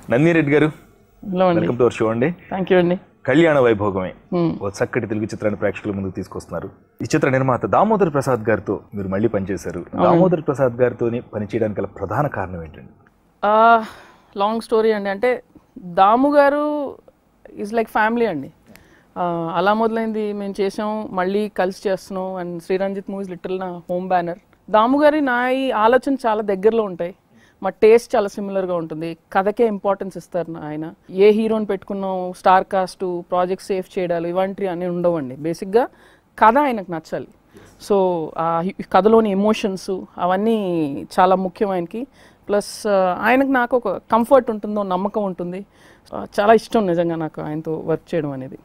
నందిని రెడ్డి గారు హలో అండి welcome to our show అండి థ్యాంక్ యూ అండి కళ్యాణ వైభోగమే Hmm. ఓ చక్కటి తెలుగు చిత్రాన్ని ప్రేక్షకుల ముందుకు తీసుకొస్తున్నారు ఈ చిత్ర నిర్మాత దామోదర్ ప్రసాద్ గారితో మీరు మళ్ళీ పనిచేశారు దామోదర్ ప్రసాద్ గారితో పనిచేయడానికి గల ప్రధాన కారణం ఏంటండి లాంగ్ స్టోరీ అండి అంటే దాము గారు ఈజ్ లైక్ ఫ్యామిలీ అండి ఆ, అలా మొదలైంది మేము చేసాం మళ్ళీ కలిసి చేస్తున్నాం అండ్ శ్రీరంజిత్ మూవీస్ లిటిల్ నా హోమ్ బ్యానర్ దాము గారి నా ఈ ఆలోచన చాలా దగ్గరలో ఉంటాయి మా టేస్ట్ చాలా సిమిలర్గా ఉంటుంది కథకే ఇంపార్టెన్స్ ఇస్తారు నా ఆయన ఏ హీరోని పెట్టుకున్నాం స్టార్ కాస్ట్ ప్రాజెక్ట్ సేఫ్ చేయడాలు ఇవంటివి అన్నీ ఉండవండి బేసిక్గా కథ ఆయనకు నచ్చాలి సో ఆ హి- కథలోని ఎమోషన్స్ అవన్నీ చాలా ముఖ్యం ఆయనకి ప్లస్ ఆయనకు నాకు ఒక కంఫర్ట్ ఉంటుందో నమ్మకం ఉంటుంది ఆ, చాలా ఇష్టం నిజంగా నాకు ఆయనతో వర్క్ చేయడం అనేది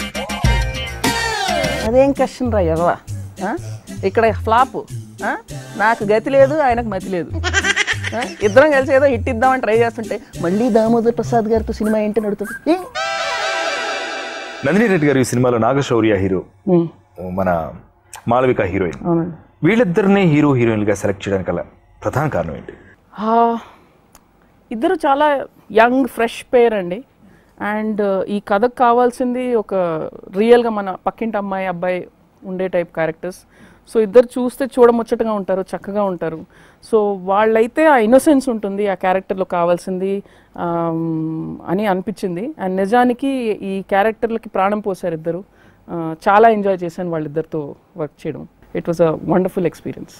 అదేం క్వశ్చన్ రా ఎర్రా ఆ? ఇక్కడ ఫ్లాప్ ఆ? నాకు గతి లేదు ఆయనకు మతి లేదు ఆ? ఇద్దరం కలిసి ఏదో హిట్ ఇద్దామని ట్రై చేస్తుంటే మళ్ళీ దామోదర్ ప్రసాద్ గారితో సినిమా ఏంటి నడుతుంది ఏ? నందిని రెడ్డి గారు ఈ సినిమాలో నాగశౌర్య హీరో ఉమ్, మన మాలవిక హీరోయిన్ అవునండి వీళ్ళిద్దరినే హీరో హీరోయిన్లుగా సెలెక్ట్ చేయడానికి గల ప్రధాన కారణం ఏంటి ఆ, ఇద్దరు చాలా యంగ్ ఫ్రెష్ పేర్ అండి అండ్ ఈ కథకు కావాల్సింది ఒక రియల్గా మన పక్కింటి అమ్మాయి అబ్బాయి ఉండే టైప్ క్యారెక్టర్స్ సో ఇద్దరు చూస్తే చూడముచ్చటగా ఉంటారు చక్కగా ఉంటారు సో వాళ్ళైతే ఆ ఇన్నోసెన్స్ ఉంటుంది ఆ క్యారెక్టర్లో కావాల్సింది ఆమ్, అని అనిపించింది అండ్ నిజానికి ఈ క్యారెక్టర్లకి ప్రాణం పోసారు ఇద్దరు ఆ, చాలా ఎంజాయ్ చేశాను వాళ్ళిద్దరితో వర్క్ చేయడం it was a wonderful experience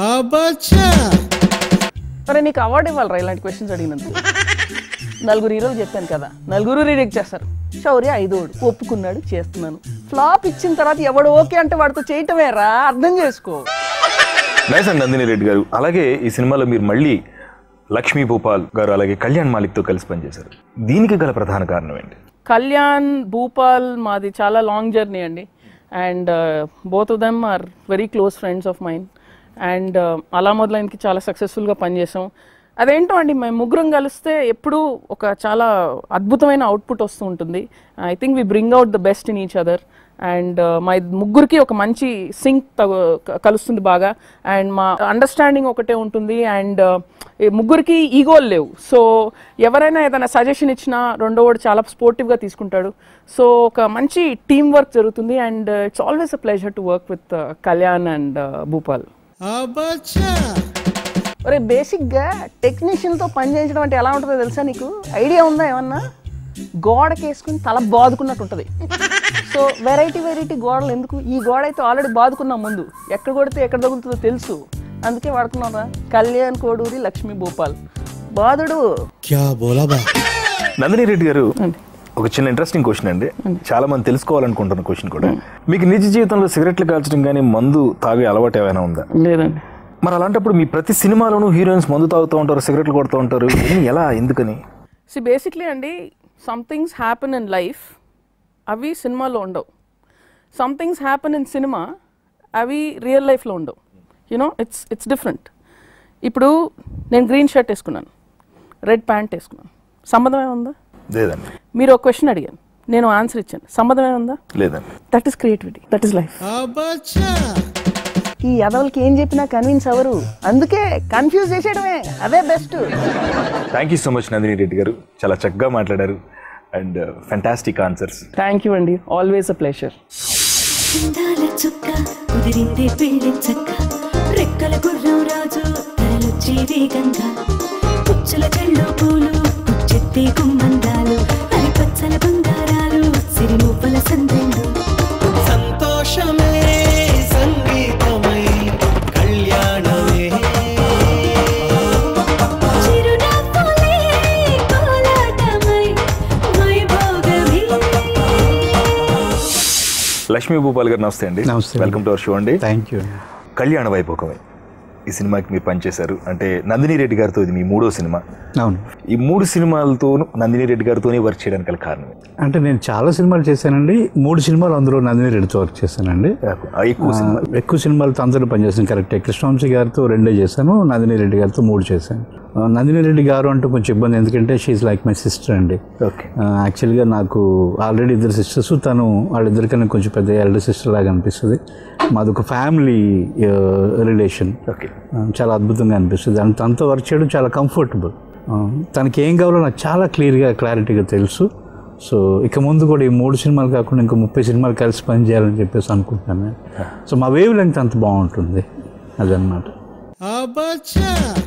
అరే నీకు అవార్డు ఇవ్వాలరా ఇలాంటి క్వశ్చన్స్ అడిగినందుకు నలుగురు హీరోలు చెప్పాను కదా నలుగురు రిజెక్ట్ చేస్తారు శౌర్య ఐదోడు ఒప్పుకున్నాడు చేస్తున్నాను ఫ్లాప్ ఇచ్చిన తర్వాత ఎవడు ఓకే అంటే వాడితో చేయటమే రా అర్థం చేసుకో నైస్ అండి నందిని రెడ్డి గారు అలాగే ఈ సినిమాలో మీరు మళ్ళీ లక్ష్మీ భూపాల్ గారు అలాగే కళ్యాణ్ మాలిక్తో కలిసి పనిచేశారు దీనికి గల ప్రధాన కారణం ఏంటి కళ్యాణ్ భూపాల్ మాది చాలా లాంగ్ జర్నీ అండి and both of them are very close friends of mind and అలా మొదలైనకి చాలా సక్సెస్ఫుల్గా పనిచేసాం అదేంటో అండి మేము ముగ్గురం కలిస్తే ఎప్పుడూ ఒక చాలా అద్భుతమైన అవుట్పుట్ వస్తూ ఉంటుంది I think we bring out the best in each other and మా ఇద్- ముగ్గురికి ఒక మంచి సింక్ కలుస్తుంది బాగా అండ్ మా అండర్స్టాండింగ్ ఒకటే ఉంటుంది అండ్ ముగ్గురికి ఈగోలు లేవు సో ఎవరైనా ఏదైనా సజెషన్ ఇచ్చినా రెండో వాడు చాలా స్పోర్టివ్గా తీసుకుంటాడు సో ఒక మంచి టీం వర్క్ జరుగుతుంది and it's always a pleasure to work with Kalyan and Bhupal ఒరే బేసిక్గా టెక్నీషియన్తో పనిచేయించడం అంటే ఎలా ఉంటుందో తెలుసా నీకు ఐడియా ఉందా ఏమన్నా గోడకి వేసుకుని తల బాదుకున్నట్టు ఉంటుంది సో వెరైటీ వెరైటీ గోడలు ఎందుకు ఈ గోడ అయితే ఆల్రెడీ బాదుకున్నాం ముందు ఎక్కడ కొడితే ఎక్కడ తగులుతుందో తెలుసు అందుకే వాడుకున్నారా కళ్యాణ్ కోడూరి లక్ష్మీ భూపాల్ బాదుడు क्या बोला बा నందిని రెడ్డి గారు అండి. ఒక చిన్న ఇంట్రెస్టింగ్ క్వశ్చన్ అండి చాలా మంది తెలుసుకోవాలనుకుంటున్న క్వశ్చన్ కూడా మీకు నిజ జీవితంలో సిగరెట్లు కాల్చడం కానీ మందు తాగే అలవాటు ఏమైనా ఉందా లేదండి మరి అలాంటప్పుడు మీ ప్రతి సినిమాలోనూ హీరోయిన్స్ మందు తాగుతూ ఉంటారు సిగరెట్లు కొడుతూ ఉంటారు ఇవన్నీ ఎలా ఎందుకని సి బేసిక్లీ అండి సంథింగ్స్ హ్యాపెన్ ఇన్ లైఫ్ అవి సినిమాలో ఉండవు సంథింగ్స్ హ్యాపెన్ ఇన్ సినిమా అవి రియల్ లైఫ్లో ఉండవు యూనో ఇట్స్ ఇట్స్ డిఫరెంట్ ఇప్పుడు నేను గ్రీన్ షర్ట్ వేసుకున్నాను రెడ్ ప్యాంట్ వేసుకున్నాను సంబంధమే ఉందా లేదండి మీరు ఒక క్వశ్చన్ అడిగాను నేను ఆన్సర్ ఇచ్చాను సంబంధమే ఉందా లేదండి that is creativity that is life ఈ యదవులకి ఏం చెప్పినా కన్విన్స్ అవరు అందుకే కన్ఫ్యూజ్ చేసేయడమే అదే best thank you so much Nandini Reddy గారు చాలా చక్కగా మాట్లాడారు and fantastic answers thank you అండి ఆల్వేస్ అ ప్లేషర్ చిందాల చుక్క కుదిరిందే పెళ్లి చక్క రెక్కల గుర్రం రాజు తలొచ్చే వేగంగా పుచ్చుల చెళ్ళు పూలు పుచ్చెత్తే గుమ్మందాలు అరిపచ్చల బంగారాలు సిరిమూపల సందెళ్ళు సంతోషమే సంగీతమై కళ్యాణమే చిరునవ్వులే కోలాటమై వైభోగమే లక్ష్మీ భూపాల్ గారు నమస్తే అండి నమస్తే. వెల్కమ్ టు అవర్ షో అండి థ్యాంక్ యూ కళ్యాణ వైభోగమే ఈ సినిమాకి మీరు పనిచేశారు అంటే నందిని రెడ్డి గారితో ఇది మీ మూడో సినిమా అవును ఈ మూడు సినిమాలతోనూ నందిని రెడ్డి గారితోనే వర్క్ చేయడానికి గల కారణం ఏంటి? అంటే నేను చాలా సినిమాలు చేశానండి మూడు సినిమాలు అందులో నందిని రెడ్డితో వర్క్ చేశానండి ఆ ఎక్కువ సినిమా ఆ, ఎక్కువ సినిమాలతో అందరూ పనిచేసాను కరెక్టే కృష్ణవంశీ గారితో రెండే చేశాను నందిని రెడ్డి గారితో మూడు చేశాను ఆ, నందిని రెడ్డి గారు అంటూ కొంచెం ఇబ్బంది ఎందుకంటే షీఈ్ లైక్ మై సిస్టర్ అండి ఓకే యాక్చువల్గా నాకు ఆల్రెడీ ఇద్దరు సిస్టర్స్ తను వాళ్ళిద్దరికన్నా కొంచెం పెద్ద ఎల్డర్ సిస్టర్ లాగా అనిపిస్తుంది మాది ఒక ఫ్యామిలీ రిలేషన్ ఓకే చాలా అద్భుతంగా అనిపిస్తుంది అంత అంత వర్క్ చేయడం చాలా కంఫర్టబుల్ ఆ, తనకి ఏం కావాలో నాకు చాలా క్లియర్గా క్లారిటీగా తెలుసు సో ఇక ముందు కూడా ఈ మూడు సినిమాలు కాకుండా ఇంకో ముప్పై సినిమాలు కలిసి పనిచేయాలని చెప్పేసి అనుకుంటున్నాను నేను. సో మా వేవ్ లెంగ్త్ అంత బాగుంటుంది అదనమాట అబ్బచ్చా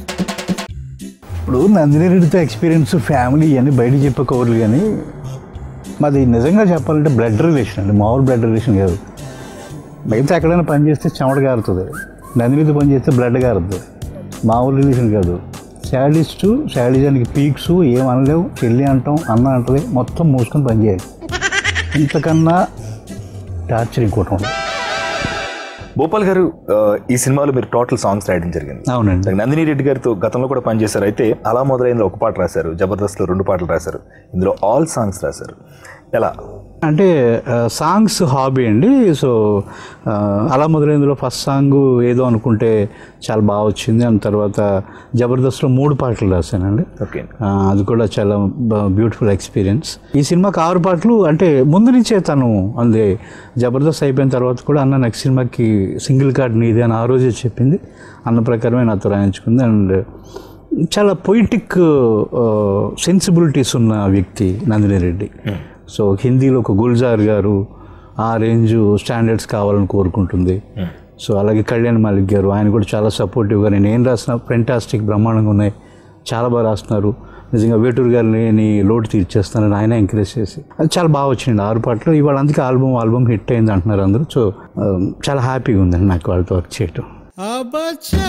ఇప్పుడు నందిని రెడ్డితో ఎక్స్పీరియన్స్ ఫ్యామిలీ అని బయట చెప్పుకోవాలి కానీ మాది నిజంగా చెప్పాలంటే బ్లడ్ రిలేషన్ అండి మామూలు బ్లడ్ రిలేషన్ కాదు మిగతా ఎక్కడైనా పని చేస్తే చెమట గారుతుంది నందినితో పని చేస్తే బ్లడ్ గారుతుంది మామూలు రిలేషన్ కాదు శాడిస్టు శాడిజానికి పీక్స్ ఏం అనలేవు చెల్లి అంటాం అన్న అంటది మొత్తం మూసుకొని పని చేయాలి ఇంతకన్నా టార్చర్ ఇంకోటి ఉండదు భూపాల్ గారు ఆ, ఈ సినిమాలో మీరు టోటల్ సాంగ్స్ రాయడం జరిగింది అవునండి నందిని రెడ్డి గారితో గతంలో కూడా పనిచేశారు అయితే అలా మొదలైంది ఒక పాట రాశారు జబర్దస్త్లో రెండు పాటలు రాశారు ఇందులో ఆల్ సాంగ్స్ రాశారు ఎలా అంటే సాంగ్స్ హాబీ అండి సో ఆ, అలా మొదలైందిలో ఫస్ట్ సాంగ్ ఏదో అనుకుంటే చాలా బాగా వచ్చింది అండ్ తర్వాత జబర్దస్త్లో మూడు పాటలు రాశానండి ఓకే ఆ, అది కూడా చాలా బ్యూటిఫుల్ ఎక్స్పీరియన్స్ ఈ సినిమాకి ఆరు పాటలు అంటే ముందు నుంచే తను అంది జబర్దస్త్ అయిపోయిన తర్వాత కూడా అన్న నెక్స్ట్ సినిమాకి సింగిల్ కార్డ్ నీది అని ఆ రోజే చెప్పింది అన్న ప్రకారమే నాతో రాయించుకుంది అండ్ చాలా పొయిటిక్ సెన్సిబిలిటీస్ ఉన్న వ్యక్తి నందిని రెడ్డి సో హిందీలో ఒక గుల్జార్ గారు ఆ రేంజ్ స్టాండర్డ్స్ కావాలని కోరుకుంటుంది సో అలాగే కళ్యాణ్ మాలిక్ గారు ఆయన కూడా చాలా సపోర్టివ్గా నేను ఏం రాసిన ఫెంటాస్టిక్ బ్రహ్మాండంగా ఉన్నాయి చాలా బాగా రాస్తున్నారు నిజంగా వేటూరు గారిని నీ లోటు తీర్చేస్తానని ఆయన ఎంకరేజ్ చేసి అది చాలా బాగా వచ్చింది ఆరు పాటలు ఇవాళ అందుకే ఆల్బమ్ ఆల్బమ్ హిట్ అయింది అంటున్నారు అందరూ సో ఆ, చాలా హ్యాపీగా ఉందండి నాకు వాళ్ళతో వర్క్ చేయటం అబ్బచ్చా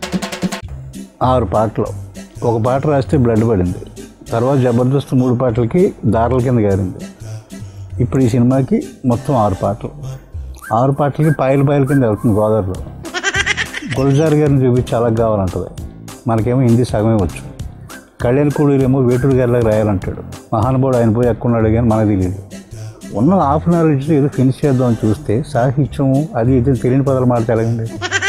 ఆరు పాటలు ఒక పాట రాస్తే బ్లడ్ పడింది తర్వాత జబర్దస్త్ మూడు పాటలకి దారుల కింద గారింది ఇప్పుడు ఈ సినిమాకి మొత్తం ఆరు పాటలు ఆరు పాటలకి పాయలు పాయల కింద వెళ్తుంది గోదావరిలో గుల్జార్ గారిని చూపించి అలా కావాలంటది మనకేమో హిందీ సగమే వచ్చు కళ్యాణ్ కూడీలేమో వేటూరు గారిలాగా రాయాలంటాడు మహానుభావుడు ఆయన పోయి ఎక్కడున్నాడు కానీ మనకు తెలియదు ఉన్న హాఫ్ నాలెడ్జ్ ఏదో ఫినిష్ చేద్దామని చూస్తే సాహిత్యము అది ఇది తెలియని పదాలు మాట్లాడితే ఎలాగండి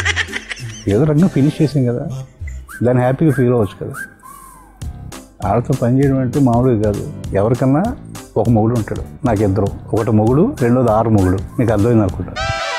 ఏదో రకంగా ఫినిష్ చేసాం కదా దాన్ని హ్యాపీగా ఫీల్ అవ్వచ్చు కదా వాళ్ళతో పనిచేయడం అంటే మామూలుగా కాదు ఎవరికన్నా ఒక మొగుడు ఉంటాడు నాకు ఇద్దరు ఒకటి మొగుడు రెండోది ఆరు మొగుడు నీకు అర్థమైంది అనుకుంటా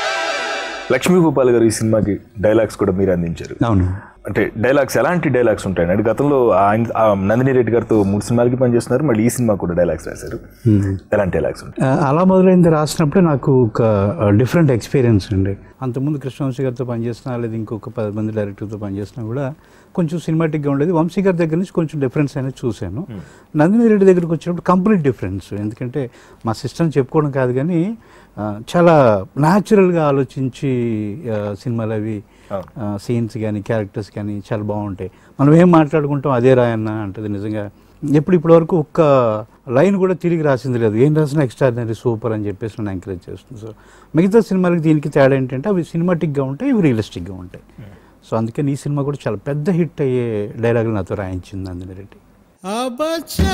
లక్ష్మీ భూపాల్ గారు ఈ సినిమాకి డైలాగ్స్ కూడా మీరు అందించారు అవును అంటే డైలాగ్స్ ఎలాంటి డైలాగ్స్ ఉంటాయి అంటే గతంలో ఆయన ఆ నందిని రెడ్డి గారితో మూడు సినిమాలకి పనిచేస్తున్నారు మళ్ళీ ఈ సినిమా కూడా డైలాగ్స్ రాశారు ఎలాంటి డైలాగ్స్ ఉంటాయి ఆ, అలా మొదలైంది రాసినప్పుడే నాకు ఒక డిఫరెంట్ ఎక్స్పీరియన్స్ అండి అంతకుముందు కృష్ణవంశీ గారితో పనిచేసినా లేదా ఇంకొక పది మంది డైరెక్టర్తో పనిచేసినా కూడా కొంచెం సినిమాటిక్గా ఉండేది వంశీ గారి దగ్గర నుంచి కొంచెం డిఫరెన్స్ అనేది చూశాను నందిని రెడ్డి దగ్గరికి వచ్చినప్పుడు కంప్లీట్ డిఫరెన్స్ ఎందుకంటే మా సిస్టమ్ చెప్పుకోవడం కాదు కానీ ఆ, చాలా న్యాచురల్గా ఆలోచించి ఆ, సినిమాలు అవి సీన్స్ కానీ క్యారెక్టర్స్ కానీ చాలా బాగుంటాయి మనం ఏం మాట్లాడుకుంటాం అదే రాయన్న అంటది నిజంగా ఎప్పుడు ఇప్పటి వరకు ఒక్క లైన్ కూడా తిరిగి రాసింది లేదు ఏం రాసినా ఎక్స్ట్రాడినరీ సూపర్ అని చెప్పేసి నన్ను ఎంకరేజ్ చేస్తుంది సో మిగతా సినిమాలకి దీనికి తేడా ఏంటంటే అవి సినిమాటిక్గా ఉంటాయి ఇవి రియలిస్టిక్గా ఉంటాయి సో అందుకని ఈ సినిమా కూడా చాలా పెద్ద హిట్ అయ్యే డైలాగులు నాతో రాయించింది అందిన రెడ్డి అబ్బచ్చా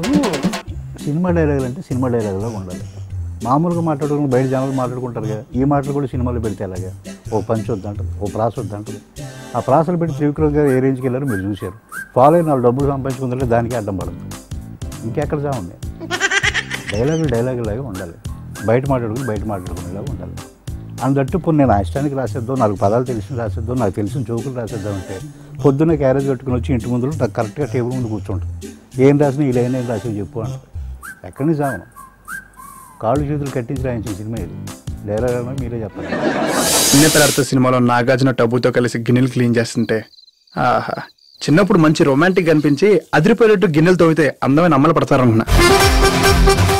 సినిమా డైలాగులు అంటే సినిమా డైలాగులో ఉండాలి మామూలుగా మాట్లాడుకుని బయట జనాలు మాట్లాడుకుంటారు కదా ఈ మాటలు కూడా సినిమాలో పెడితే అలాగా ఓ పంచ్ వద్దంటది ఓ ప్రాస వద్దంటది ఆ ప్రాసలు పెట్టి త్రివిక్రమ్ గారు ఏ రేంజ్కి వెళ్ళారో మీరు చూశారు ఫాలో అయిన వాళ్ళు డబ్బులు సంపాదించుకుందంటే దానికి అడ్డం పడదు ఇంకెక్కడ చావండి డైలాగులు డైలాగులు లాగా ఉండాలి బయట మాట్లాడుకుని బయట మాట్లాడుకునేలాగా ఉండాలి అందట్టు ఇప్పుడు నేను ఆ ఇష్టానికి రాసేద్దాం నాకు పదాలు తెలిసి రాసేద్దాం నాకు తెలిసిన జోకులు రాసేద్దాం అంటే పొద్దున్న క్యారేజ్ కట్టుకుని వచ్చి ఇంటి ముందు నాకు కరెక్ట్గా టేబుల్ ముందు కూర్చుంటుంది ఏం రాసినా ఈ లైన్ ఏం రాసి చెప్పు అంట ఎక్కడి నుంచి చావను కాళ్ళు చేతులు కట్టించి రాయించిన సినిమా ఇది డైలాగ్ అన్నా మీరే చెప్పాలి చిన్నపిల్లలతో సినిమాలో నాగార్జున టబ్బుతో కలిసి గిన్నెలు క్లీన్ చేస్తుంటే ఆహా చిన్నప్పుడు మంచి రొమాంటిక్ అనిపించి అదిరిపోయేటట్టు గిన్నెలు తవ్వితే అందమైన అమ్మలు పడతారనుకున్నా